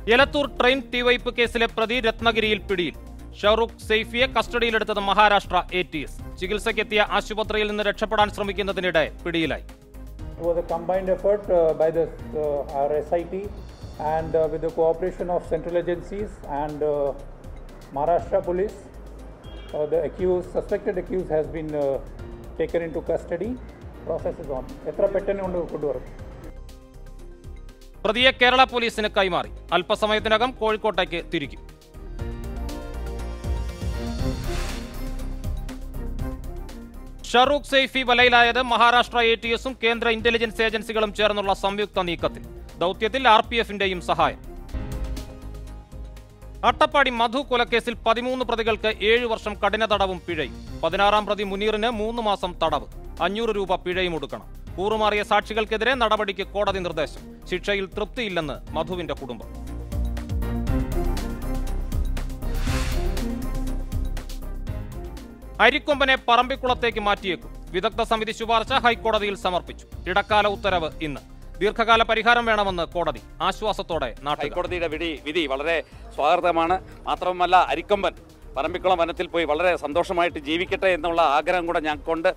Elathur train തീവയ്പ് കേസിലെ പ്രതി രത്നഗിരിയിൽ പിടിയിൽ ഷാറൂഖ് സെയ്ഫിയെ കസ്റ്റഡിയിലെടുത്തത് മഹാരാഷ്ട്ര എ ടി എസ് ചികിത്സയ്ക്കെത്തിയ ആശുപത്രിയിൽ നിന്ന് രക്ഷപ്പെടാൻ ശ്രമിക്കുന്നതിനിടെ പിടിയിലായി It was a combined effort uh, by the uh, our SIT and uh, with the cooperation of central agencies and uh, Maharashtra police. Uh, the accused, suspected accused has been uh, taken into custody. Process is on. എത്ര പെട്ടെന്ന് കൊണ്ട് കൊണ്ടുവരും പ്രതിയെ കേരള പോലീസിന് കൈമാറി അല്പസമയത്തിനകം കോഴിക്കോട്ടേക്ക് തിരിക്കും ഷറൂഖ് സെയ്ഫി വലയിലായത് മഹാരാഷ്ട്ര എ ടി എസും കേന്ദ്ര ഇന്റലിജൻസ് ഏജൻസികളും ചേർന്നുള്ള സംയുക്ത നീക്കത്തിൽ ദൗത്യത്തിൽ ആർ പി എഫിന്റെയും സഹായം അട്ടപ്പാടി മധു കൊലക്കേസിൽ പതിമൂന്ന് പ്രതികൾക്ക് ഏഴ് വർഷം കഠിന തടവും പിഴയും പതിനാറാം പ്രതി മുനീറിന് മൂന്ന് മാസം തടവ് അഞ്ഞൂറ് രൂപ പിഴയും ഒടുക്കണം കൂറുമാറിയ സാക്ഷികൾക്കെതിരെ നടപടിക്ക് കോടതി നിർദ്ദേശം ശിക്ഷയിൽ തൃപ്തിയില്ലെന്ന് മധുവിന്റെ കുടുംബം അരിക്കൊമ്പനെ പറമ്പിക്കുളത്തേക്ക് മാറ്റിയേക്കും വിദഗ്ധ സമിതി ശുപാർശ ഹൈക്കോടതിയിൽ സമർപ്പിച്ചു ഇടക്കാല ഉത്തരവ് ഇന്ന് ദീർഘകാല പരിഹാരം വേണമെന്ന് കോടതി ആശ്വാസത്തോടെ നാട്ടുകാർ ഹൈക്കോടതിയുടെ വിധി വിധി വളരെ സ്വാഗതമാണ് മാത്രമല്ല അരിക്കൊമ്പൻ പറമ്പിക്കുളം വനത്തിൽ പോയി വളരെ സന്തോഷമായിട്ട് ജീവിക്കട്ടെ എന്നുള്ള ആഗ്രഹം കൂടെ ഞങ്ങൾക്കുണ്ട്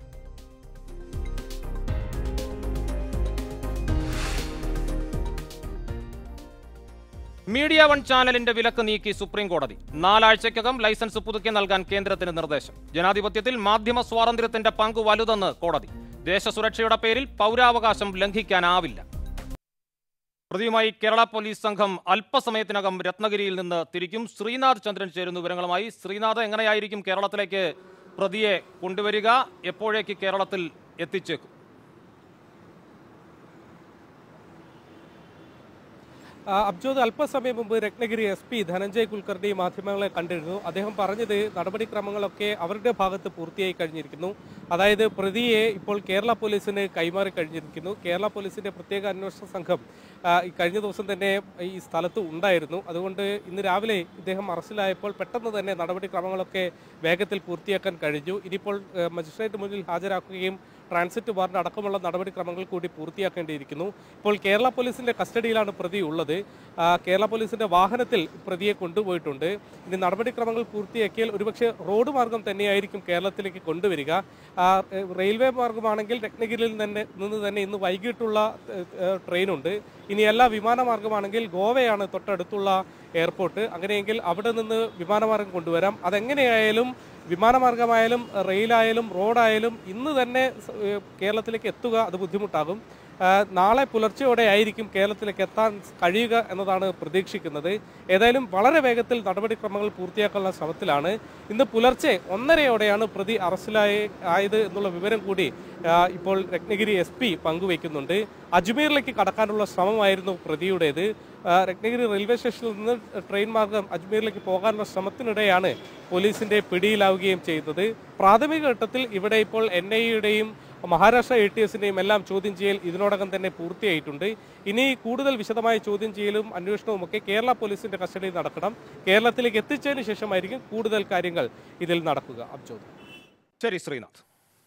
മീഡിയ വൺ ചാനലിന്റെ വിലക്ക് നീക്കി സുപ്രീം കോടതി നാലാഴ്ചയ്ക്കകം ലൈസൻസ് പുതുക്കി നൽകാൻ കേന്ദ്രത്തിന് നിർദ്ദേശം ജനാധിപത്യത്തിൽ മാധ്യമ സ്വാതന്ത്ര്യത്തിന്റെ പങ്ക് വലുതെന്ന് കോടതി ദേശസുരക്ഷയുടെ പേരിൽ പൗരാവകാശം ലംഘിക്കാനാവില്ല പ്രതിയുമായി കേരള പോലീസ് സംഘം അല്പസമയത്തിനകം രത്നഗിരിയിൽ നിന്ന് തിരിക്കും ശ്രീനാഥ് ചന്ദ്രൻ ചേരുന്ന വിവരങ്ങളുമായി ശ്രീനാഥ് എങ്ങനെയായിരിക്കും കേരളത്തിലേക്ക് പ്രതിയെ കൊണ്ടുവരിക എപ്പോഴേക്ക് കേരളത്തിൽ എത്തിച്ചേക്കും ആ, അബ്ജോദ് അല്പസമയം മുമ്പ് രത്നഗിരി എസ് പി ധനഞ്ജയ് കുൽക്കർണി മാധ്യമങ്ങളെ കണ്ടിരുന്നു അദ്ദേഹം പറഞ്ഞത് നടപടിക്രമങ്ങളൊക്കെ അവരുടെ ഭാഗത്ത് പൂർത്തിയായി കഴിഞ്ഞിരിക്കുന്നു അതായത് പ്രതിയെ ഇപ്പോൾ കേരള പോലീസിന് കൈമാറി കഴിഞ്ഞിരിക്കുന്നു കേരള പോലീസിന്റെ പ്രത്യേക അന്വേഷണ സംഘം ആ, ഈ കഴിഞ്ഞ ദിവസം തന്നെ ഈ സ്ഥലത്ത് ഉണ്ടായിരുന്നു അതുകൊണ്ട് ഇന്ന് രാവിലെ ഇദ്ദേഹം അറസ്റ്റിലായപ്പോൾ പെട്ടെന്ന് തന്നെ നടപടിക്രമങ്ങളൊക്കെ വേഗത്തിൽ പൂർത്തിയാക്കാൻ കഴിഞ്ഞു ഇനിയിപ്പോൾ ഏ, മജിസ്ട്രേറ്റ് മുന്നിൽ ഹാജരാക്കുകയും ട്രാൻസിറ്റ് വാറണ്ട് അടക്കമുള്ള നടപടിക്രമങ്ങൾ കൂടി പൂർത്തിയാക്കേണ്ടിയിരിക്കുന്നു ഇപ്പോൾ കേരള പോലീസിന്റെ കസ്റ്റഡിയിലാണ് പ്രതി ഉള്ളത് ആ, കേരള പോലീസിന്റെ വാഹനത്തിൽ പ്രതിയെ കൊണ്ടുപോയിട്ടുണ്ട് ഇനി നടപടിക്രമങ്ങൾ പൂർത്തിയാക്കിയാൽ ഒരുപക്ഷെ റോഡ് മാർഗം തന്നെയായിരിക്കും കേരളത്തിലേക്ക് കൊണ്ടുവരിക ആ, ഏ, റെയിൽവേ മാർഗമാണെങ്കിൽ രത്നഗിരിയിൽ തന്നെ നിന്ന് തന്നെ ഇന്ന് വൈകിട്ടുള്ള ഏ, ഏ, ട്രെയിനുണ്ട് ഇനി എല്ലാ വിമാനമാർഗമാണെങ്കിൽ ഗോവയാണ് തൊട്ടടുത്തുള്ള എയർപോർട്ട് അങ്ങനെയെങ്കിൽ അവിടെ നിന്ന് വിമാനമാർഗം കൊണ്ടുവരാം അതെങ്ങനെയായാലും വിമാനമാർഗമായാലും റെയിലായാലും റോഡായാലും ഇന്ന് തന്നെ സ- ഏഹ് കേരളത്തിലേക്ക് എത്തുക അത് ബുദ്ധിമുട്ടാകും ആ, നാളെ പുലർച്ചെയോടെ ആയിരിക്കും കേരളത്തിലേക്ക് എത്താൻ കഴിയുക എന്നതാണ് പ്രതീക്ഷിക്കുന്നത് ഏതായാലും വളരെ വേഗത്തിൽ നടപടിക്രമങ്ങൾ പൂർത്തിയാക്കാനുള്ള ശ്രമത്തിലാണ് ഇന്ന് പുലർച്ചെ ഒന്നരയോടെയാണ് പ്രതി അറസ്റ്റിലായി ആയത് എന്നുള്ള വിവരം കൂടി ആ, ഇപ്പോൾ രത്നഗിരി എസ് പി പങ്കുവയ്ക്കുന്നുണ്ട് അജ്മീറിലേക്ക് കടക്കാനുള്ള ശ്രമമായിരുന്നു പ്രതിയുടേത് ആ, രത്നഗിരി റെയിൽവേ സ്റ്റേഷനിൽ നിന്ന് ട്രെയിൻ മാർഗം അജ്മീറിലേക്ക് പോകാനുള്ള ശ്രമത്തിനിടെയാണ് പോലീസിന്റെ പിടിയിലാവുകയും ചെയ്തത് പ്രാഥമിക ഘട്ടത്തിൽ ഇവിടെ ഇപ്പോൾ എൻ ഐ യുടെയും മഹാരാഷ്ട്ര എ ടി എസിന്റെയും എല്ലാം ചോദ്യം ചെയ്യൽ ഇതിനോടകം തന്നെ പൂർത്തിയായിട്ടുണ്ട് ഇനി കൂടുതൽ വിശദമായ ചോദ്യം ചെയ്യലും അന്വേഷണവും ഒക്കെ കേരള പോലീസിന്റെ കസ്റ്റഡിയിൽ നടക്കണം കേരളത്തിലേക്ക് എത്തിച്ചതിന് ശേഷമായിരിക്കും കൂടുതൽ കാര്യങ്ങൾ ഇതിൽ നടക്കുക അബ്ജോദ് ശരി ശ്രീനാഥ്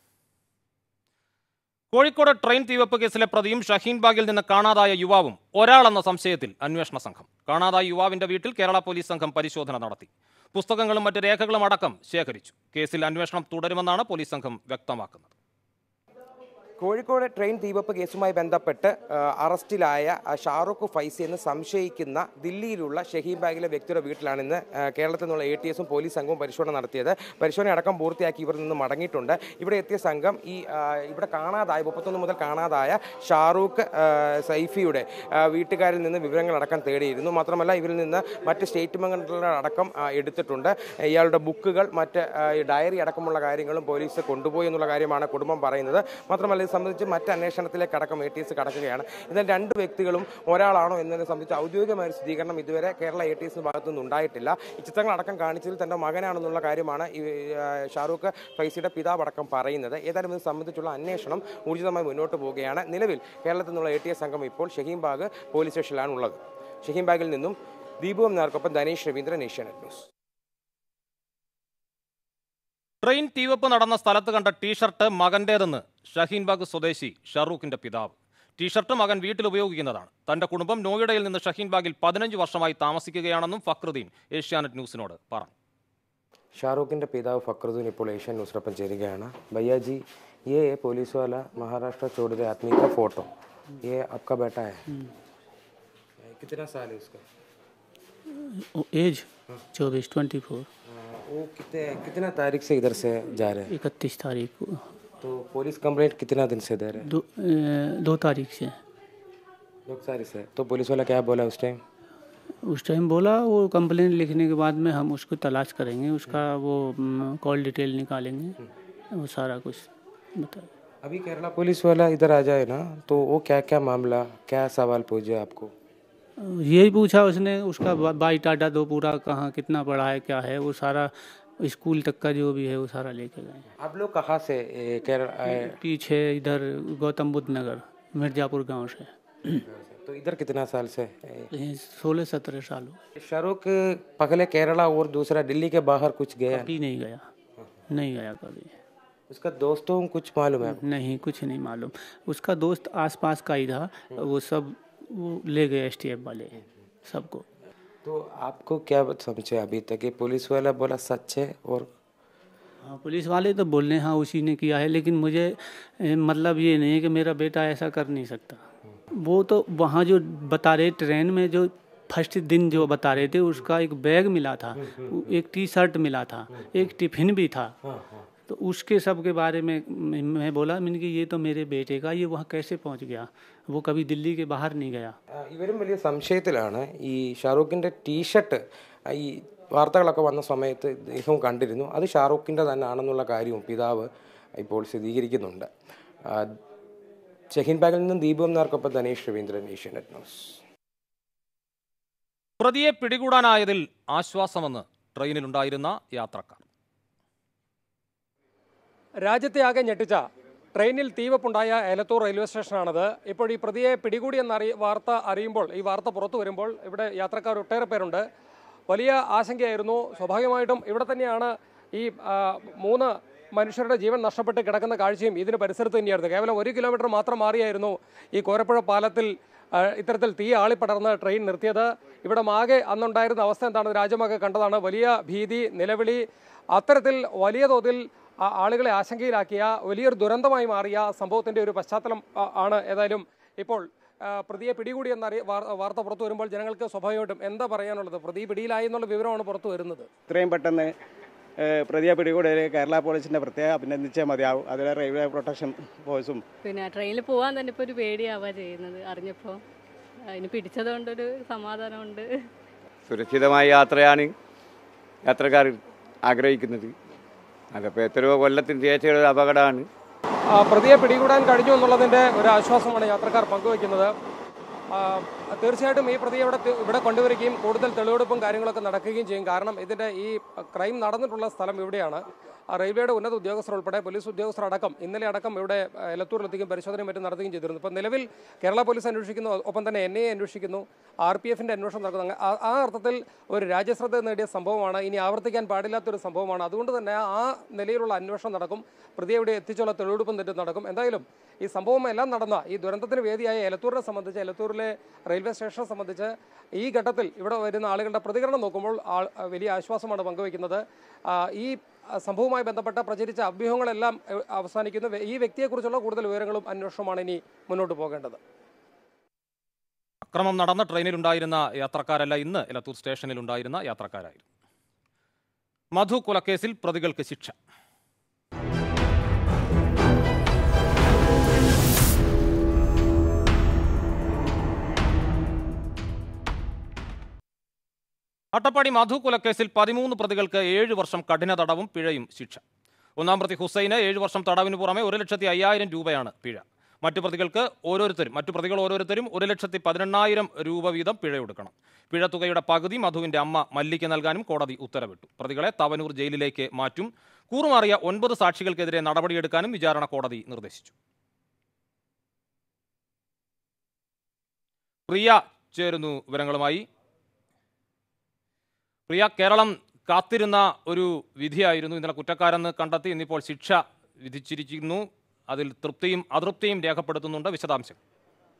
കോഴിക്കോട് ട്രെയിൻ തീവെപ്പ് കേസിലെ പ്രതിയും ഷഹീൻ ബാഗിൽ നിന്ന് കാണാതായ യുവാവും ഒരാളെന്ന സംശയത്തിൽ അന്വേഷണ സംഘം കാണാതായ യുവാവിന്റെ വീട്ടിൽ കേരള പോലീസ് സംഘം പരിശോധന നടത്തി പുസ്തകങ്ങളും മറ്റ് രേഖകളും അടക്കം ശേഖരിച്ചു കേസിൽ അന്വേഷണം തുടരുമെന്നാണ് പോലീസ് സംഘം വ്യക്തമാക്കുന്നത് കോഴിക്കോട് ട്രെയിൻ തീവപ്പ് കേസുമായി ബന്ധപ്പെട്ട് ആ, അറസ്റ്റിലായ ആ, ഷാറൂഖ് ഫൈസി എന്ന് സംശയിക്കുന്ന ദില്ലിയിലുള്ള ഷഹീൻ ബാഗിലെ വ്യക്തിയുടെ വീട്ടിലാണ് ഇന്ന് ആ, കേരളത്തിൽ നിന്നുള്ള എ ടി എസും പോലീസ് സംഘവും പരിശോധന നടത്തിയത് പരിശോധന അടക്കം പൂർത്തിയാക്കി ഇവരിൽ നിന്ന് മടങ്ങിയിട്ടുണ്ട് ഇവിടെ എത്തിയ സംഘം ഈ ആ, ഇവിടെ കാണാതായ മുപ്പത്തൊന്ന് മുതൽ കാണാതായ ഷാറൂഖ് ആ, സൈഫിയുടെ ആ, വീട്ടുകാരിൽ നിന്ന് വിവരങ്ങളടക്കം തേടിയിരുന്നു മാത്രമല്ല ഇവരിൽ നിന്ന് മറ്റ് സ്റ്റേറ്റ്മെന്റുകൾ അടക്കം ആ, എടുത്തിട്ടുണ്ട് ഇയാളുടെ ബുക്കുകൾ മറ്റ് ആ, ഈ ഡയറി അടക്കമുള്ള കാര്യങ്ങളും പോലീസ് കൊണ്ടുപോയി എന്നുള്ള കാര്യമാണ് കുടുംബം പറയുന്നത് മാത്രമല്ല ഇത് സംബന്ധിച്ച് മറ്റ് അന്വേഷണത്തിലേക്ക് അടക്കം എ ടി എസ് കടക്കുകയാണ് എന്നാൽ രണ്ട് വ്യക്തികളും ഒരാളാണോ എന്നതിനെ സംബന്ധിച്ച് ഔദ്യോഗികമായ ഒരു സ്ഥിരീകരണം ഇതുവരെ കേരള എ ടി എസ് ഭാഗത്തു നിന്ന് ഉണ്ടായിട്ടില്ല ഈ ചിത്രങ്ങൾ അടക്കം കാണിച്ചതിൽ തന്റെ മകനാണെന്നുള്ള കാര്യമാണ് ഈ ആ, ഷാറൂഖ് ഫൈസിയുടെ പിതാവ് അടക്കം പറയുന്നത് ഏതായാലും ഇത് സംബന്ധിച്ചുള്ള അന്വേഷണം ഊർജിതമായി മുന്നോട്ട് പോവുകയാണ് നിലവിൽ കേരളത്തിൽ നിന്നുള്ള എ ടി എസ് സംഘം ഇപ്പോൾ ഷഹീംബാഗ് പോലീസ് സ്റ്റേഷനിലാണ് ഉള്ളത് ഷഹീംബാഗിൽ നിന്നും ദീപു എന്നാർക്കൊപ്പം ധനേഷ് രവീന്ദ്രൻ ഏഷ്യാനെറ്റ് ന്യൂസ് ട്രെയിൻ തീവെപ്പ് നടന്ന സ്ഥലത്ത് കണ്ട ടീഷർട്ട് മകന്റേതെന്ന് ഷഹീൻബാഗ് സ്വദേശി ഷറൂഖിന്റെ പിതാവ് ടീഷർട്ട് മകൻ വീട്ടിൽ ഉപയോഗിക്കുന്നതാണ് തന്റെ കുടുംബം നോയിഡയിൽ നിന്ന് ഷഹീൻബാഗിൽ പതിനഞ്ച് വർഷമായി താമസിക്കുകയാണെന്നും ഫക്രുദ്ദീൻ ഏഷ്യാനെറ്റ് ന്യൂസിനോട് പറഞ്ഞു ഷാറൂഖിന്റെ പിതാവ് ഫക്രുദ്ദീൻ ഇപ്പോൾ ഏഷ്യൻ ന്യൂസിനൊപ്പം ചേരുകയാണ് ഭയ്യാജി ये पुलिस वाला महाराष्ट्र छोड़ दे आदमी का फोटो ये आपका बेटा है कितना साल है उसका एज चौबीस ट्वेंटी फोर वो कितने कितना तारीख से इधर से जा रहे हैं इकतीस तारीख को तो पुलिस कंप्लेंट कितना दिन से दे रहे हैं दो अ, दो तारीख से दो तारीख से तो पुलिस वाला क्या बोला उस टाइम उस टाइम बोला वो कंप्लेंट लिखने के बाद में हम उसको तलाश करेंगे उसका वो म, कॉल डिटेल निकालेंगे वो सारा कुछ बता अभी केरला पुलिस वाला इधर आ जाए ना तो वो क्या क्या मामला क्या सवाल पूछे आपको यही पूछा उसने उसका बा- बाई टाटा दो पूरा कहाँ कितना पढ़ा है क्या है वो सारा स्कूल तक का जो भी है वो सारा लेके गए आप लोग कहाँ से ए, केरला आए? पीछे इधर गौतम बुद्ध नगर मिर्जापुर गांव से तो इधर कितना साल से सोलह सत्रह साल हो शाहरुख पहले केरला और दूसरा दिल्ली के बाहर कुछ गया कभी नहीं गया नहीं गया कभी उसका दोस्तों को कुछ मालूम है नहीं कुछ नहीं मालूम उसका दोस्त आसपास का ही था वो सब वो ले गए एस वाले सबको तो आपको क्या समझे अभी तक ये पुलिस वाला बोला सच है और हाँ पुलिस वाले तो बोल रहे हैं हाँ उसी ने किया है लेकिन मुझे ए, मतलब ये नहीं है कि मेरा बेटा ऐसा कर नहीं सकता वो तो वहाँ जो बता रहे ट्रेन में जो फर्स्ट दिन जो बता रहे थे उसका एक बैग मिला था एक टी शर्ट मिला था एक टिफिन भी था तो उसके सब के बारे में मैं मैं बोला मैंने कि ये तो मेरे बेटे का ये वहाँ कैसे पहुँच गया वो कभी दिल्ली के बाहर नहीं गया ആ, ഇവരും വലിയ സംശയത്തിലാണ് ഈ ഷാറൂഖിൻ്റെ ടീഷർട്ട് ഈ വാർത്തകളൊക്കെ വന്ന സമയത്ത് ഇദ്ദേഹവും കണ്ടിരുന്നു അത് ഷാറൂഖിൻ്റെ തന്നെ ആണെന്നുള്ള കാര്യവും പിതാവ് ഇപ്പോൾ സ്ഥിരീകരിക്കുന്നുണ്ട് ആ, ഷഹീൻ ബാഗിൽ നിന്നും ദീപം നാർക്കൊപ്പം ധനേഷ് രവീന്ദ്രൻ ഏഷ്യാനെറ്റ് ന്യൂസ് പ്രതിയെ പിടികൂടാനായതിൽ ആശ്വാസമെന്ന് ട്രെയിനിലുണ്ടായിരുന്ന യാത്രക്കാർ രാജ്യത്തെ ആകെ ഞെട്ടിച്ച ട്രെയിനിൽ തീവപ്പുണ്ടായ എലത്തൂർ റെയിൽവേ സ്റ്റേഷനാണത് ഇപ്പോൾ ഈ പ്രതിയെ പിടികൂടിയെന്ന അറി വാർത്ത അറിയുമ്പോൾ ഈ വാർത്ത പുറത്തു വരുമ്പോൾ ഇവിടെ യാത്രക്കാർ ഒട്ടേറെ പേരുണ്ട് വലിയ ആശങ്കയായിരുന്നു സ്വാഭാവികമായിട്ടും ഇവിടെ തന്നെയാണ് ഈ ആ, മൂന്ന് മനുഷ്യരുടെ ജീവൻ നഷ്ടപ്പെട്ട് കിടക്കുന്ന കാഴ്ചയും ഇതിന് പരിസരത്ത് തന്നെയായിരുന്നു കേവലം ഒരു കിലോമീറ്റർ മാത്രം മാറിയായിരുന്നു ഈ കോരപ്പുഴ പാലത്തിൽ ആ, ഇത്തരത്തിൽ തീ ആളിപ്പടർന്ന് ട്രെയിൻ നിർത്തിയത് ഇവിടെ ആകെ അന്നുണ്ടായിരുന്ന അവസ്ഥ എന്താണ് രാജ്യമൊക്കെ കണ്ടതാണ് വലിയ ഭീതി നിലവിളി അത്തരത്തിൽ വലിയ തോതിൽ ആ ആളുകളെ ആശങ്കയിലാക്കിയ വലിയൊരു ദുരന്തമായി മാറിയ സംഭവത്തിന്റെ ഒരു പശ്ചാത്തലം ആ, ആണ് ഏതായാലും ഇപ്പോൾ ആ, പ്രതിയെ പിടികൂടി എന്ന അറി- വാർ- വാർത്ത പുറത്തു വരുമ്പോൾ ജനങ്ങൾക്ക് സ്വാഭാവികമായിട്ടും എന്താ പറയാനുള്ളത് പ്രതി പിടിയിലായി എന്നുള്ള വിവരമാണ് പുറത്തു വരുന്നത് ഇത്രയും പെട്ടെന്ന് ഏഹ്, പ്രതിയെ പിടികൂടിയ കേരള പോലീസിന്റെ പ്രത്യേകം അഭിനന്ദിച്ചേ മതിയാവും അതിലെ റെയിൽവേ പ്രൊട്ടക്ഷൻ ഫോഴ്സും പിന്നെ ട്രെയിനിൽ പോകാൻ തന്നെ ഇപ്പോൾ ഒരു പേടിയാവുക ചെയ്യുന്നത് അറിഞ്ഞപ്പോൾ അതിന് പിടിച്ചതുകൊണ്ടൊരു സമാധാനമുണ്ട് സുരക്ഷിതമായ യാത്രയാണ് യാത്രക്കാർ ആഗ്രഹിക്കുന്നത് അതപ്പോൾ എത്രയോ കൊല്ലത്തിന് ശേഷമുള്ള ഒരു അപകടമാണ് ആ, പ്രതിയെ പിടികൂടാൻ കഴിഞ്ഞു എന്നുള്ളതിന്റെ ഒരു ആശ്വാസമാണ് യാത്രക്കാർ പങ്കുവയ്ക്കുന്നത് ആ, തീർച്ചയായിട്ടും ഈ പ്രതിയെ ഇവിടെ തി- ഇവിടെ കൊണ്ടുവരികയും കൂടുതൽ തെളിവെടുപ്പും കാര്യങ്ങളൊക്കെ നടക്കുകയും ചെയ്യും കാരണം ഇതിന്റെ ഈ ക്രൈം നടന്നിട്ടുള്ള സ്ഥലം ഇവിടെയാണ് ആ റെയിൽവേയുടെ ഉന്നത ഉദ്യോഗസ്ഥർ ഉൾപ്പെടെ പോലീസ് ഉദ്യോഗസ്ഥർ അടക്കം ഇന്നലെ അടക്കം ഇവിടെ ആ, എലത്തൂരിലെത്തിക്കും പരിശോധനയും മറ്റും നടത്തുകയും ചെയ്തിരുന്നു ഇപ്പോൾ നിലവിൽ കേരള പോലീസ് അന്വേഷിക്കുന്നു ഒപ്പം തന്നെ എൻ ഐ എ അന്വേഷിക്കുന്നു ആർ പി എഫിന്റെ അന്വേഷണം നടക്കുന്നു അങ്ങ് ആ- ആ അർത്ഥത്തിൽ ഒരു രാജ്യശ്രദ്ധ നേടിയ സംഭവമാണ് ഇനി ആവർത്തിക്കാൻ പാടില്ലാത്തൊരു സംഭവമാണ് അതുകൊണ്ട് തന്നെ ആ നിലയിലുള്ള അന്വേഷണം നടക്കും പ്രതിയെ ഇവിടെ എത്തിച്ചുള്ള തെളിവെടുപ്പും തെറ്റും നടക്കും എന്തായാലും ഈ സംഭവം എല്ലാം നടന്ന ഈ ദുരന്തത്തിന് വേദിയായ എലത്തൂരിനെ സംബന്ധിച്ച് എലത്തൂരിലെ റെയിൽവേ സ്റ്റേഷനെ സംബന്ധിച്ച് ഈ ഘട്ടത്തിൽ ഇവിടെ വരുന്ന ആളുകളുടെ പ്രതികരണം നോക്കുമ്പോൾ ആൾ വലിയ ആശ്വാസമാണ് പങ്കുവയ്ക്കുന്നത് ആ, ഈ ആ, സംഭവവുമായി ബന്ധപ്പെട്ട പ്രചരിച്ച അഭ്യൂഹങ്ങളെല്ലാം എ, അവസാനിക്കുന്നു ഈ വ്യക്തിയെക്കുറിച്ചുള്ള കൂടുതൽ വിവരങ്ങളും അന്വേഷണമാണ് ഇനി മുന്നോട്ട് പോകേണ്ടത് അക്രമം നടന്ന ട്രെയിനിലുണ്ടായിരുന്ന യാത്രക്കാരല്ല ഇന്ന് എലത്തൂർ സ്റ്റേഷനിലുണ്ടായിരുന്ന യാത്രക്കാരായിരുന്നു മധു കൊലക്കേസിൽ പ്രതികൾക്ക് ശിക്ഷ അട്ടപ്പാടി മധു കൊലക്കേസിൽ പതിമൂന്ന് പ്രതികൾക്ക് ഏഴ് വർഷം കഠിന തടവും പിഴയും ശിക്ഷ ഒന്നാം പ്രതി ഹുസൈന് ഏഴ് വർഷം തടവിന് പുറമെ ഒരു ലക്ഷത്തി അയ്യായിരം രൂപയാണ് പിഴ മറ്റു പ്രതികൾക്ക് ഓരോരുത്തരും മറ്റു പ്രതികൾ ഓരോരുത്തരും ഒരു ലക്ഷത്തി പതിനെണ്ണായിരം രൂപ വീതം പിഴയൊടുക്കണം പിഴ തുകയുടെ പകുതി മധുവിന്റെ അമ്മ മല്ലിക്ക് നൽകാനും കോടതി ഉത്തരവിട്ടു പ്രതികളെ തവനൂർ ജയിലിലേക്ക് മാറ്റും കൂറുമാറിയ ഒൻപത് സാക്ഷികൾക്കെതിരെ നടപടിയെടുക്കാനും വിചാരണ കോടതി നിർദ്ദേശിച്ചു പ്രിയ ചേരുന്നു വിവരങ്ങളുമായി പ്രിയ കേരളം കാത്തിരുന്ന ഒരു വിധിയായിരുന്നു ഇന്നലെ കുറ്റക്കാരെന്ന് കണ്ടെത്തി ഇന്നിപ്പോൾ ശിക്ഷ വിധിച്ചിരിക്കുന്നു അതിൽ തൃപ്തിയും അതൃപ്തിയും രേഖപ്പെടുത്തുന്നുണ്ട് വിശദാംശം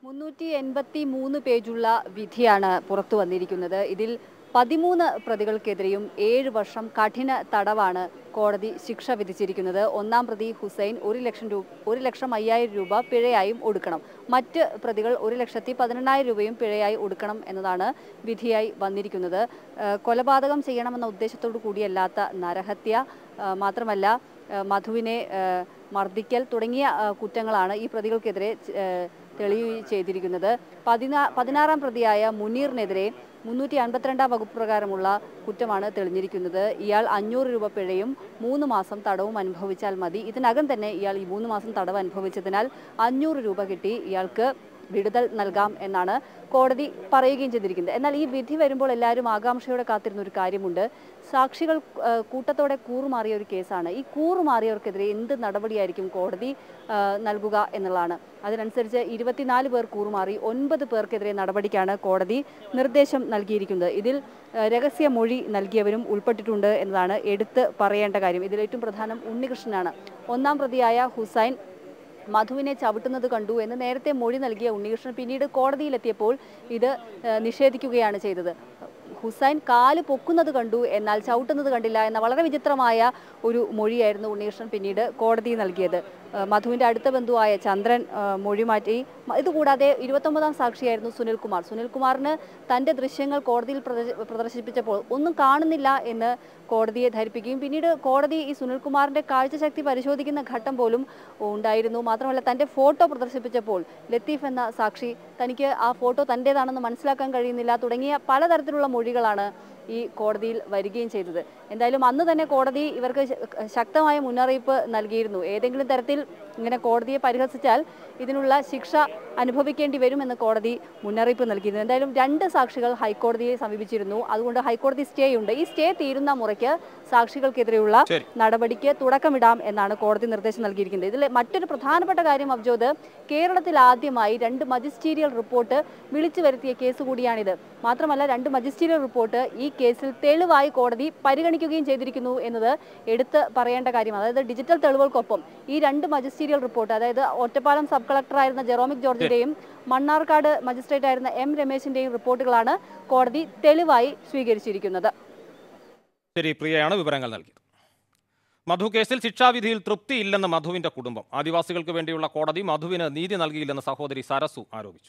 മുന്നൂറ്റി എൺപത്തി മൂന്ന് പേജുള്ള വിധിയാണ് പുറത്തു വന്നിരിക്കുന്നത് ഇതിൽ പതിമൂന്ന് പ്രതികൾക്കെതിരെയും ഏഴ് വർഷം കഠിന തടവാണ് കോടതി ശിക്ഷ വിധിച്ചിരിക്കുന്നത് ഒന്നാം പ്രതി ഹുസൈൻ ഒരു ലക്ഷം രൂപ ഒരു ലക്ഷം അയ്യായിരം രൂപ പിഴയായും ഒടുക്കണം മറ്റ് പ്രതികൾ ഒരു ലക്ഷത്തി പതിനെണ്ണായിരം രൂപയും പിഴയായി ഒടുക്കണം എന്നതാണ് വിധിയായി വന്നിരിക്കുന്നത് ഏഹ് കൊലപാതകം ചെയ്യണമെന്ന ഉദ്ദേശത്തോടു കൂടിയല്ലാത്ത നരഹത്യ ഏഹ് മാത്രമല്ല ഏഹ് മധുവിനെ ഏഹ് മർദ്ദിക്കൽ തുടങ്ങിയ ഏഹ് കുറ്റങ്ങളാണ് ഈ പ്രതികൾക്കെതിരെ ഏഹ് തെളിയുകയും ചെയ്തിരിക്കുന്നത് പതിനാ പതിനാറാം പ്രതിയായ മുനീറിനെതിരെ മുന്നൂറ്റി അൻപത്തിരണ്ടാം വകുപ്പ് പ്രകാരമുള്ള കുറ്റമാണ് തെളിഞ്ഞിരിക്കുന്നത് ഇയാൾ അഞ്ഞൂറ് രൂപ പിഴയും മൂന്ന് മാസം തടവും അനുഭവിച്ചാൽ മതി ഇതിനകം തന്നെ ഇയാൾ ഈ മൂന്ന് മാസം തടവ് അനുഭവിച്ചതിനാൽ അഞ്ഞൂറ് രൂപ കിട്ടി ഇയാൾക്ക് വിടുതൽ നൽകാം എന്നാണ് കോടതി പറയുകയും ചെയ്തിരിക്കുന്നത് എന്നാൽ ഈ വിധി വരുമ്പോൾ എല്ലാവരും ആകാംക്ഷയോടെ കാത്തിരുന്ന ഒരു കാര്യമുണ്ട് സാക്ഷികൾ ആ, കൂട്ടത്തോടെ കൂറുമാറിയ ഒരു കേസാണ് ഈ കൂറുമാറിയവർക്കെതിരെ എന്ത് നടപടിയായിരിക്കും കോടതി ആ, നൽകുക എന്നുള്ളതാണ് അതിനനുസരിച്ച് ഇരുപത്തിനാല് പേർ കൂറുമാറി ഒൻപത് പേർക്കെതിരെ നടപടിക്കാണ് കോടതി നിർദ്ദേശം നൽകിയിരിക്കുന്നത് ഇതിൽ ആ, രഹസ്യ മൊഴി നൽകിയവരും ഉൾപ്പെട്ടിട്ടുണ്ട് എന്നതാണ് എടുത്ത് പറയേണ്ട കാര്യം ഇതിൽ ഏറ്റവും പ്രധാനം ഉണ്ണികൃഷ്ണനാണ് ഒന്നാം പ്രതിയായ ഹുസൈൻ മധുവിനെ ചവിട്ടുന്നത് കണ്ടു എന്ന് നേരത്തെ മൊഴി നൽകിയ ഉണ്ണികൃഷ്ണൻ പിന്നീട് കോടതിയിലെത്തിയപ്പോൾ ഇത് ഏഹ്, നിഷേധിക്കുകയാണ് ചെയ്തത് ഹുസൈൻ കാല് പൊക്കുന്നത് കണ്ടു എന്നാൽ ചവിട്ടുന്നത് കണ്ടില്ല എന്ന വളരെ വിചിത്രമായ ഒരു മൊഴിയായിരുന്നു ഉണ്ണികൃഷ്ണൻ പിന്നീട് കോടതി നൽകിയത് ഏഹ്, മധുവിന്റെ അടുത്ത ബന്ധുവായ ചന്ദ്രൻ ഏഹ്, മൊഴി മാറ്റി മ- ഇതുകൂടാതെ ഇരുപത്തൊമ്പതാം സാക്ഷിയായിരുന്നു സുനിൽകുമാർ സുനിൽകുമാറിന് തന്റെ ദൃശ്യങ്ങൾ കോടതിയിൽ പ്രദർശി- പ്രദർശിപ്പിച്ചപ്പോൾ ഒന്നും കാണുന്നില്ല എന്ന് കോടതിയെ ധരിപ്പിക്കുകയും പിന്നീട് കോടതി ഈ സുനിൽകുമാറിന്റെ കാഴ്ചശക്തി പരിശോധിക്കുന്ന ഘട്ടം പോലും ഉണ്ടായിരുന്നു മാത്രമല്ല തന്റെ ഫോട്ടോ പ്രദർശിപ്പിച്ചപ്പോൾ ലത്തീഫ് എന്ന സാക്ഷി തനിക്ക് ആ ഫോട്ടോ തൻ്റേതാണെന്ന് മനസ്സിലാക്കാൻ കഴിയുന്നില്ല തുടങ്ങിയ പലതരത്തിലുള്ള മൊഴികളാണ് ഈ കോടതിയിൽ വരികയും ചെയ്തത് എന്തായാലും അന്ന് തന്നെ കോടതി ഇവർക്ക് ശ- ശക്തമായ മുന്നറിയിപ്പ് നൽകിയിരുന്നു ഏതെങ്കിലും തരത്തിൽ ഇങ്ങനെ കോടതിയെ പരിഹസിച്ചാൽ ഇതിനുള്ള ശിക്ഷ അനുഭവിക്കേണ്ടി വരുമെന്ന് കോടതി മുന്നറിയിപ്പ് നൽകിയിരുന്നു എന്തായാലും രണ്ട് സാക്ഷികൾ ഹൈക്കോടതിയെ സമീപിച്ചിരുന്നു അതുകൊണ്ട് ഹൈക്കോടതി സ്റ്റേ ഉണ്ട് ഈ സ്റ്റേ തീരുന്ന മുറയ്ക്ക് സാക്ഷികൾക്കെതിരെയുള്ള ശരി. നടപടിക്ക് തുടക്കമിടാം എന്നാണ് കോടതി നിർദ്ദേശം നൽകിയിരിക്കുന്നത് ഇതിൽ മറ്റൊരു പ്രധാനപ്പെട്ട കാര്യം അബ്ജോദ് കേരളത്തിൽ ആദ്യമായി രണ്ട് മജിസ്റ്റീരിയൽ റിപ്പോർട്ട് വിളിച്ചു വരുത്തിയ കേസ് കൂടിയാണിത് മാത്രമല്ല രണ്ട് മജിസ്റ്റീരിയൽ റിപ്പോർട്ട് ഈ കേസിൽ തെളിവായി കോടതി പരിഗണിക്കുകയും ചെയ്തിരിക്കുന്നു എന്നത് എടുത്ത് പറയേണ്ട കാര്യമാണ് അതായത് ഡിജിറ്റൽ തെളിവുകൾക്കൊപ്പം ഈ രണ്ട് മജിസ്റ്റീരിയൽ റിപ്പോർട്ട് അതായത് ഒറ്റപ്പാലം സബ് കളക്ടറായിരുന്ന ജെറോമിക് ജോർജിന്റെയും മണ്ണാർക്കാട് മജിസ്ട്രേറ്റ് ആയിരുന്ന എം രമേശിന്റെയും റിപ്പോർട്ടുകളാണ് കോടതി തെളിവായി സ്വീകരിച്ചിരിക്കുന്നത് ശരി പ്രിയയാണ് വിവരങ്ങൾ നൽകിയത് മധു കേസിൽ ശിക്ഷാവിധിയിൽ തൃപ്തിയില്ലെന്ന് മധുവിന്റെ കുടുംബം ആദിവാസികൾക്ക് വേണ്ടിയുള്ള കോടതി മധുവിന് നീതി നൽകിയില്ലെന്ന് സഹോദരി സരസു ആരോപിച്ചു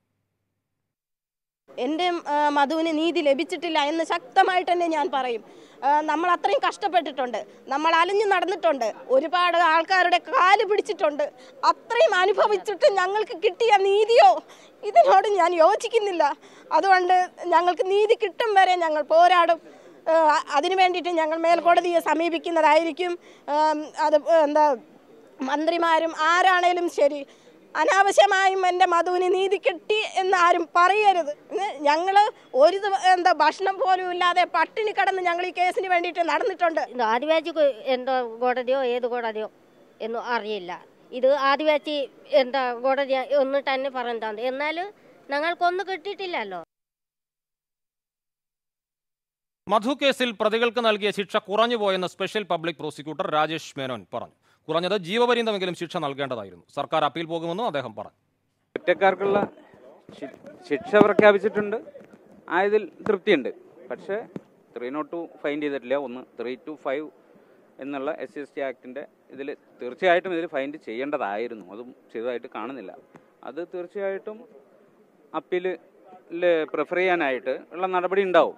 എൻ്റെ ആ, മധുവിന് നീതി ലഭിച്ചിട്ടില്ല എന്ന് ശക്തമായിട്ട് തന്നെ ഞാൻ പറയും ആ, നമ്മൾ അത്രയും കഷ്ടപ്പെട്ടിട്ടുണ്ട് നമ്മൾ അലിഞ്ഞു നടന്നിട്ടുണ്ട് ഒരുപാട് ആൾക്കാരുടെ കാല് പിടിച്ചിട്ടുണ്ട് അത്രയും അനുഭവിച്ചിട്ട് ഞങ്ങൾക്ക് കിട്ടിയ നീതിയോ ഇതിനോട് ഞാൻ യോജിക്കുന്നില്ല അതുകൊണ്ട് ഞങ്ങൾക്ക് നീതി കിട്ടും വരെ ഞങ്ങൾ പോരാടും ആ, അതിനു വേണ്ടിയിട്ട് ഞങ്ങൾ മേൽക്കോടതിയെ സമീപിക്കുന്നതായിരിക്കും ആ, അത് എന്താ മന്ത്രിമാരും ആരാണേലും ശരി അനാവശ്യമായും എൻ്റെ മധുവിന് നീതി കിട്ടി എന്ന് ആരും പറയരുത് ഞങ്ങൾ ഒരു ദിവ- എന്താ ഭക്ഷണം പോലും ഇല്ലാതെ പട്ടിണി കിടന്ന് ഞങ്ങൾ ഈ കേസിന് വേണ്ടിയിട്ട് നടന്നിട്ടുണ്ട് ഇത് ആദിവാസി കോ- എന്തോ കോടതിയോ ഏത് കോടതിയോ എന്നും അറിയില്ല ഇത് ആദിവാസി എന്താ കോടതി ഒന്ന് തന്നെ പറഞ്ഞതാണ് എന്നാൽ ഞങ്ങൾക്കൊന്നും കിട്ടിയിട്ടില്ലല്ലോ മധു കേസിൽ പ്രതികൾക്ക് നൽകിയ ശിക്ഷ കുറഞ്ഞുപോയെന്ന് special public prosecutor Rajesh Menon പറഞ്ഞു കുറഞ്ഞത് ജീവപര്യന്തമെങ്കിലും ശിക്ഷ നൽകേണ്ടതായിരുന്നു സർക്കാർ അപ്പീൽ പോകുമെന്നും അദ്ദേഹം പറഞ്ഞു കുറ്റക്കാർക്കുള്ള ശി- ശിക്ഷ പ്രഖ്യാപിച്ചിട്ടുണ്ട് ആയതിൽ തൃപ്തിയുണ്ട് പക്ഷേ ത്രീ നോട്ട് ടു ഫൈൻ ചെയ്തിട്ടില്ല ഒന്ന് ത്രീ ടു ഫൈവ് എന്നുള്ള എസ് സി എസ് ടി ആക്ടിൻ്റെ ഇതിൽ തീർച്ചയായിട്ടും ഇതിൽ ഫൈൻ ചെയ്യേണ്ടതായിരുന്നു അതും ചെയ്തതായിട്ട് കാണുന്നില്ല അത് തീർച്ചയായിട്ടും അപ്പീലിൽ പ്രിഫർ ചെയ്യാനായിട്ട് ഉള്ള നടപടി ഉണ്ടാവും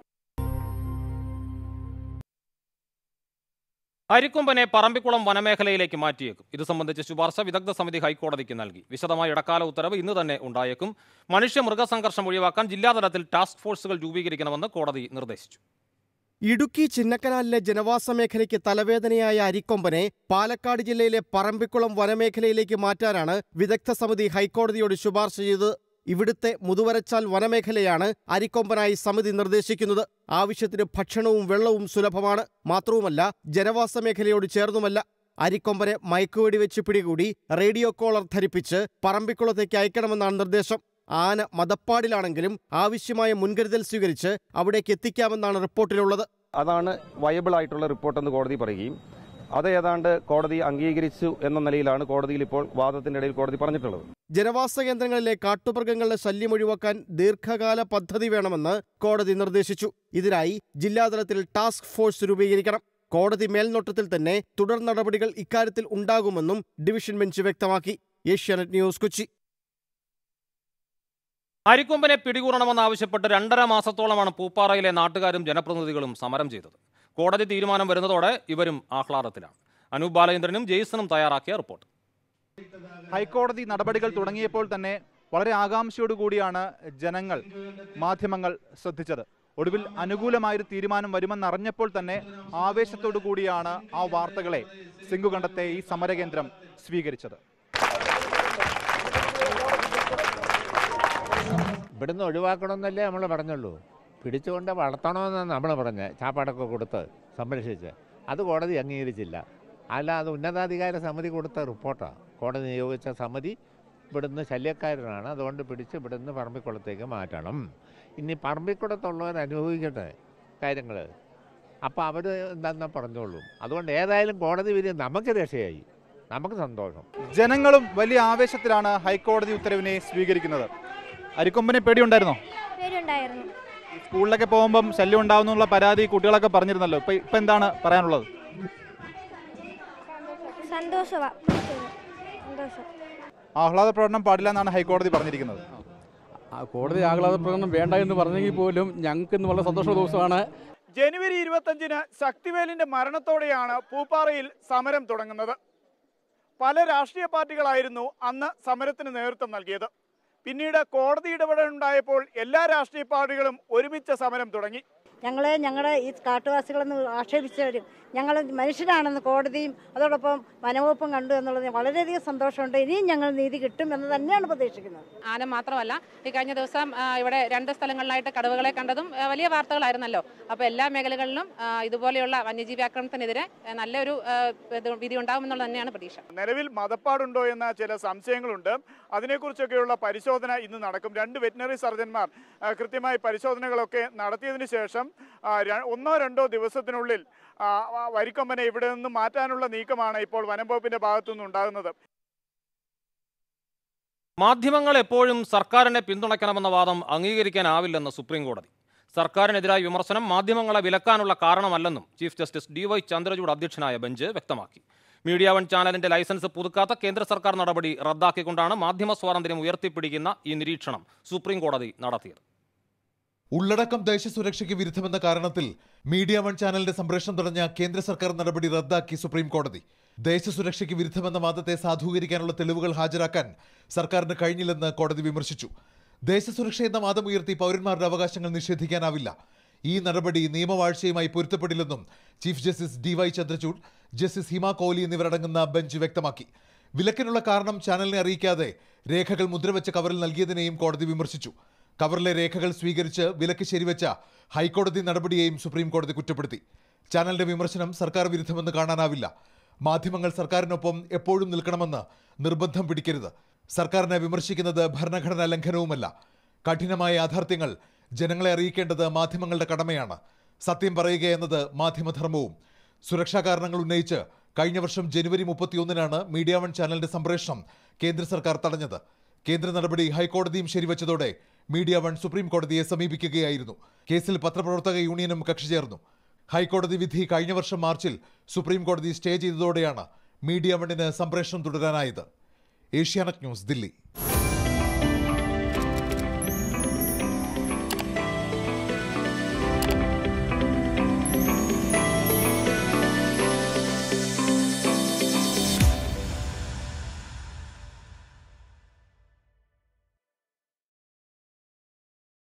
അരിക്കൊമ്പനെ പറമ്പിക്കുളം വനമേഖലയിലേക്ക് മാറ്റിയേക്കും ഇത് സംബന്ധിച്ച് ശുപാർശ വിദഗ്ധ സമിതി ഹൈക്കോടതിക്ക് നൽകി വിശദമായ ഇടക്കാല ഉത്തരവ് ഇന്ന് തന്നെ ഉണ്ടായേക്കും മനുഷ്യ മൃഗസംഘർഷം ഒഴിവാക്കാൻ ജില്ലാതലത്തിൽ ടാസ്ക് ഫോഴ്സുകൾ രൂപീകരിക്കണമെന്ന് കോടതി നിർദ്ദേശിച്ചു ഇടുക്കി ചിന്നക്കനാലിലെ ജനവാസ മേഖലയ്ക്ക് തലവേദനയായ അരിക്കൊമ്പനെ പാലക്കാട് ജില്ലയിലെ പറമ്പിക്കുളം വനമേഖലയിലേക്ക് മാറ്റാനാണ് വിദഗ്ധ സമിതി ഹൈക്കോടതിയോട് ശുപാർശ ചെയ്തത് ഇവിടുത്തെ മുതുവരച്ചാൽ വനമേഖലയാണ് അരിക്കൊമ്പനായി സമിതി നിർദ്ദേശിക്കുന്നത് ആവശ്യത്തിന് ഭക്ഷണവും വെള്ളവും സുലഭമാണ് മാത്രവുമല്ല ജനവാസ മേഖലയോട് ചേർന്നുമല്ല അരിക്കൊമ്പനെ മയക്കുവെടി വെച്ച് പിടികൂടി റേഡിയോ കോളർ ധരിപ്പിച്ച് പറമ്പിക്കുളത്തേക്ക് അയക്കണമെന്നാണ് നിർദ്ദേശം ആന മതപ്പാടിലാണെങ്കിലും ആവശ്യമായ മുൻകരുതൽ സ്വീകരിച്ച് അവിടേക്ക് എത്തിക്കാമെന്നാണ് റിപ്പോർട്ടിലുള്ളത് അതാണ് വയബിൾ ആയിട്ടുള്ള റിപ്പോർട്ടെന്ന് കോടതി പറയുകയും അത് ഏതാണ്ട് കോടതി അംഗീകരിച്ചു എന്ന നിലയിലാണ് കോടതിയിൽ ഇപ്പോൾ വാദത്തിന്റെ ഇടയിൽ കോടതി പറഞ്ഞിട്ടുള്ളത് ജനവാസ കേന്ദ്രങ്ങളിലെ കാട്ടുമൃഗങ്ങളുടെ ശല്യം ഒഴിവാക്കാൻ ദീർഘകാല പദ്ധതി വേണമെന്ന് കോടതി നിർദ്ദേശിച്ചു ഇതിനായി ജില്ലാതലത്തിൽ ടാസ്ക് ഫോഴ്സ് രൂപീകരിക്കണം കോടതി മേൽനോട്ടത്തിൽ തന്നെ തുടർ നടപടികൾ ഇക്കാര്യത്തിൽ ഉണ്ടാകുമെന്നും ഡിവിഷൻ ബെഞ്ച് വ്യക്തമാക്കി ഏഷ്യാനെറ്റ് ന്യൂസ് കൊച്ചി അരിക്കൊമ്പനെ പിടികൂടണമെന്നാവശ്യപ്പെട്ട് രണ്ടര മാസത്തോളമാണ് പൂപ്പാറയിലെ നാട്ടുകാരും ജനപ്രതിനിധികളും സമരം ചെയ്തത് കോടതി തീരുമാനം വരുന്നതോടെ ഇവരും ആഹ്ലാദത്തിലാണ് അനൂപ് ബാലചന്ദ്രനും ജെയ്സണും തയ്യാറാക്കിയ റിപ്പോർട്ട് ഹൈക്കോടതി നടപടികൾ തുടങ്ങിയപ്പോൾ തന്നെ വളരെ ആകാംക്ഷയോടുകൂടിയാണ് ജനങ്ങൾ മാധ്യമങ്ങൾ ശ്രദ്ധിച്ചത് ഒടുവിൽ അനുകൂലമായൊരു തീരുമാനം വരുമെന്നറിഞ്ഞപ്പോൾ തന്നെ ആവേശത്തോടു കൂടിയാണ് ആ വാർത്തകളെ സിംഗുകണ്ടത്തെ ഈ സമരകേന്ദ്രം സ്വീകരിച്ചത് ഇവിടുന്ന് ഒഴിവാക്കണമെന്നല്ലേ നമ്മൾ പറഞ്ഞുള്ളൂ പിടിച്ചുകൊണ്ട് വളർത്തണമെന്നാണ് നമ്മൾ പറഞ്ഞത് ചാപ്പാടൊക്കെ കൊടുത്ത് സംരക്ഷിച്ച് അത് കോടതി അംഗീകരിച്ചില്ല അല്ല അത് ഉന്നതാധികാര സമിതി കൊടുത്ത റിപ്പോർട്ടാണ് കോടതി നിയോഗിച്ച സമിതി ഇവിടുന്ന് ശല്യക്കാരനാണ് അതുകൊണ്ട് പിടിച്ച് ഇവിടുന്ന് പറമ്പിക്കുളത്തേക്ക് മാറ്റണം ഇനി പറമ്പിക്കുളത്തുള്ളവർ അനുഭവിക്കട്ടെ കാര്യങ്ങൾ അപ്പോൾ അവർ എന്താണെന്ന് പറഞ്ഞോളൂ അതുകൊണ്ട് ഏതായാലും കോടതി വിധി നമുക്ക് രക്ഷയായി നമുക്ക് സന്തോഷം ജനങ്ങളും വലിയ ആവേശത്തിലാണ് ഹൈക്കോടതി ഉത്തരവിനെ സ്വീകരിക്കുന്നത് അരിക്കൊമ്പനെ പേടിയുണ്ടായിരുന്നോ പേരുണ്ടായിരുന്നു സ്കൂളിലൊക്കെ പോകുമ്പം ശല്യം ഉണ്ടാവുന്നുള്ള പരാതി കുട്ടികളൊക്കെ പറഞ്ഞിരുന്നല്ലോ ഇപ്പൊ ഇപ്പൊ എന്താണ് പറയാനുള്ളത് സന്തോഷമാ സന്തോഷം ആഹ്ലാദ പ്രകടനം പാടില്ല എന്നാണ് ഹൈക്കോടതി പറഞ്ഞിരിക്കുന്നത് ആ കോടതി ആഹ്ലാദ പ്രകടനം വേണ്ട എന്ന് പറഞ്ഞെങ്കിൽ പോലും ഞങ്ങൾക്ക് ഇന്ന് വളരെ സന്തോഷ ദിവസമാണ് ജനുവരി ഇരുപത്തഞ്ചിന് ശക്തിവേലിന്റെ മരണത്തോടെയാണ് പൂപ്പാറയിൽ സമരം തുടങ്ങുന്നത് പല രാഷ്ട്രീയ പാർട്ടികളായിരുന്നു അന്ന് സമരത്തിന് നേതൃത്വം നൽകിയത് പിന്നീട് കോടതി ഇടപെടലുണ്ടായപ്പോൾ എല്ലാ രാഷ്ട്രീയ പാർട്ടികളും ഒരുമിച്ച് സമരം തുടങ്ങി ഞങ്ങളെ ഞങ്ങളുടെ ഈ കാട്ടുവാസികളെന്ന് ആക്ഷേപിച്ചവരും ഞങ്ങൾ മനുഷ്യരാണെന്ന് കോടതിയും അതോടൊപ്പം വനവകുപ്പും കണ്ടു എന്നുള്ളത് വളരെയധികം സന്തോഷമുണ്ട് ഇനിയും ഞങ്ങൾ നീതി കിട്ടും എന്ന് തന്നെയാണ് പ്രതീക്ഷിക്കുന്നത് ആന മാത്രമല്ല ഈ കഴിഞ്ഞ ദിവസം ആ, ഇവിടെ രണ്ട് സ്ഥലങ്ങളിലായിട്ട് കടുവകളെ കണ്ടതും ആ, വലിയ വാർത്തകളായിരുന്നല്ലോ അപ്പോൾ എല്ലാ മേഖലകളിലും ആ, ഇതുപോലെയുള്ള വന്യജീവി ആക്രമണത്തിനെതിരെ ആ, നല്ലൊരു ആ, ഇത് വിധി ഉണ്ടാകുമെന്നുള്ളത് തന്നെയാണ് പ്രതീക്ഷ നിലവിൽ മതപ്പാടുണ്ടോ എന്ന ചില സംശയങ്ങളുണ്ട് അതിനെക്കുറിച്ചൊക്കെയുള്ള പരിശോധന ഇന്ന് നടക്കും രണ്ട് വെറ്റിനറി സർജന്മാർ ആ, കൃത്യമായി പരിശോധനകളൊക്കെ നടത്തിയതിനു ശേഷം ആ, ര- ഒന്നോ രണ്ടോ ദിവസത്തിനുള്ളിൽ ആ, ആ, വരിക്കൊമ്പനെ ഇവിടെ നിന്ന് മാറ്റാനുള്ള നീക്കമാണ് ഇപ്പോൾ വനം വകുപ്പിന്റെ ഭാഗത്തുനിന്ന് ഉണ്ടാകുന്നത് മാധ്യമങ്ങൾ എപ്പോഴും സർക്കാരിനെ പിന്തുണയ്ക്കണമെന്ന വാദം അംഗീകരിക്കാനാവില്ലെന്ന് സുപ്രീം കോടതി സർക്കാരിനെതിരായ വിമർശനം മാധ്യമങ്ങളെ വിലക്കാനുള്ള കാരണമല്ലെന്നും chief justice D Y Chandrachud അധ്യക്ഷനായ ബെഞ്ച് വ്യക്തമാക്കി മീഡിയ വൺ ചാനലിന്റെ ലൈസൻസ് പുതുക്കാത്ത കേന്ദ്ര സർക്കാർ നടപടി റദ്ദാക്കിക്കൊണ്ടാണ് മാധ്യമ സ്വാതന്ത്ര്യം ഉയർത്തിപ്പിടിക്കുന്ന ഈ നിരീക്ഷണം സുപ്രീം കോടതി നടത്തിയത് ഉള്ളടക്കം ദേശസുരക്ഷയ്ക്ക് വിരുദ്ധമെന്ന കാരണത്തിൽ മീഡിയ വൺ ചാനലിന്റെ സംപ്രേഷണം തടഞ്ഞ കേന്ദ്ര സർക്കാർ നടപടി റദ്ദാക്കി സുപ്രീം കോടതി ദേശസുരക്ഷയ്ക്ക് വിരുദ്ധമെന്ന വാദത്തെ സാധൂകരിക്കാനുള്ള തെളിവുകൾ ഹാജരാക്കാൻ സർക്കാരിന് കഴിഞ്ഞില്ലെന്ന് കോടതി വിമർശിച്ചു ദേശസുരക്ഷ എന്ന വാദം ഉയർത്തി പൗരന്മാരുടെ അവകാശങ്ങൾ നിഷേധിക്കാനാവില്ല ഈ നടപടി നിയമവാഴ്ചയുമായി പൊരുത്തപ്പെടില്ലെന്നും chief justice D Y Chandrachud justice Hima Kohli എന്നിവരടങ്ങുന്ന ബെഞ്ച് വ്യക്തമാക്കി വിലക്കിനുള്ള കാരണം ചാനലിനെ അറിയിക്കാതെ രേഖകൾ മുദ്രവെച്ച കവറിൽ നൽകിയതിനെയും കോടതി വിമർശിച്ചു കവറിലെ രേഖകൾ സ്വീകരിച്ച് വിലക്ക് ശരിവെച്ച ഹൈക്കോടതി നടപടിയെയും സുപ്രീം കോടതി കുറ്റപ്പെടുത്തി ചാനലിന്റെ വിമർശനം സർക്കാർ വിരുദ്ധമെന്ന് കാണാനാവില്ല മാധ്യമങ്ങൾ സർക്കാരിനൊപ്പം എപ്പോഴും നിൽക്കണമെന്ന് നിർബന്ധം പിടിക്കരുത് സർക്കാരിനെ വിമർശിക്കുന്നത് ഭരണഘടനാ ലംഘനവുമല്ല കഠിനമായ യാഥാർത്ഥ്യങ്ങൾ ജനങ്ങളെ അറിയിക്കേണ്ടത് മാധ്യമങ്ങളുടെ കടമയാണ് സത്യം പറയുക എന്നത് മാധ്യമധർമ്മവും സുരക്ഷാ കാരണങ്ങൾ ഉന്നയിച്ച് കഴിഞ്ഞ വർഷം ജനുവരി മുപ്പത്തിയൊന്നിനാണ് മീഡിയ വൺ ചാനലിന്റെ സംപ്രേഷണം കേന്ദ്ര സർക്കാർ തടഞ്ഞത് കേന്ദ്ര നടപടി ഹൈക്കോടതിയും ശരിവച്ചതോടെ മീഡിയ വൺ സുപ്രീം കോടതിയെ സമീപിക്കുകയായിരുന്നു കേസിൽ പത്രപ്രവർത്തക യൂണിയനും കക്ഷി ചേർന്നു ഹൈക്കോടതി വിധി കഴിഞ്ഞ വർഷം മാർച്ചിൽ സുപ്രീം കോടതി സ്റ്റേ ചെയ്തതോടെയാണ് മീഡിയ വണ്ണിന് സംപ്രേഷണം തുടരാനായത് ഏഷ്യാനെറ്റ് ന്യൂസ് ദില്ലി